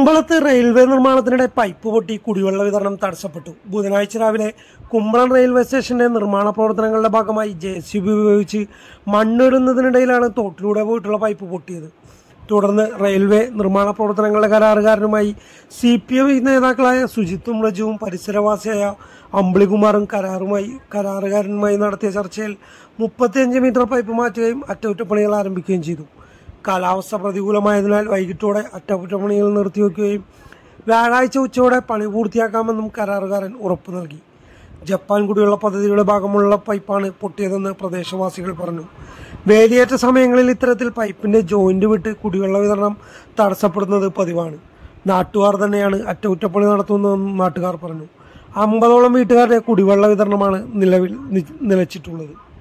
കുമ്പളത്ത് railway നിർമ്മാണത്തിനിടെ pipe പൊട്ടി കുടിവെള്ള വിതരണം തടസ്സപ്പെട്ടു ബുധനാഴ്ച രാവിലെ കുമ്പളം റെയിൽവേ സ്റ്റേഷന്റെ നിർമ്മാണ പ്രവർത്തനങ്ങളുടെ ഭാഗമായി ജെ സി ബി ഉപയോഗിച്ച് മണ്ണിടുന്നതിനിടയിലാണ് തോട്ടിലൂടെ പോയിട്ടുള്ള പൈപ്പ് പൊട്ടിയത് തുടർന്ന് റെയിൽവേ നിർമ്മാണ പ്രവർത്തനങ്ങളുടെ കരാറുകാരനുമായി സി പി എം നേതാക്കളായ സുജിത്തും റജുവും പരിസരവാസിയായ അമ്പിളികുമാറും കരാറുമായി കരാറുകാരനുമായി നടത്തിയ ചർച്ചയിൽ മുപ്പത്തിയഞ്ച് മീറ്റർ പൈപ്പ് മാറ്റുകയും അറ്റകുറ്റപ്പണികൾ ആരംഭിക്കുകയും ചെയ്തു കാലാവസ്ഥ പ്രതികൂലമായതിനാൽ വൈകിട്ടോടെ അറ്റകുറ്റപ്പണികൾ നിർത്തിവെക്കുകയും വ്യാഴാഴ്ച ഉച്ചയോടെ പണി പൂർത്തിയാക്കാമെന്നും കരാറുകാരൻ ഉറപ്പു നൽകി ജപ്പാൻ കുടിവെള്ള പദ്ധതിയുടെ ഭാഗമുള്ള പൈപ്പാണ് പൊട്ടിയതെന്ന് പ്രദേശവാസികൾ പറഞ്ഞു വേലിയേറ്റ സമയങ്ങളിൽ ഇത്തരത്തിൽ പൈപ്പിന്റെ ജോയിന്റ് വിട്ട് കുടിവെള്ള വിതരണം തടസ്സപ്പെടുന്നത് പതിവാണ് നാട്ടുകാർ തന്നെയാണ് അറ്റകുറ്റപ്പണി നടത്തുന്നതെന്നും നാട്ടുകാർ പറഞ്ഞു അമ്പതോളം വീട്ടുകാരുടെ കുടിവെള്ള വിതരണമാണ് നിലവിൽ നി- നിലച്ചിട്ടുള്ളത്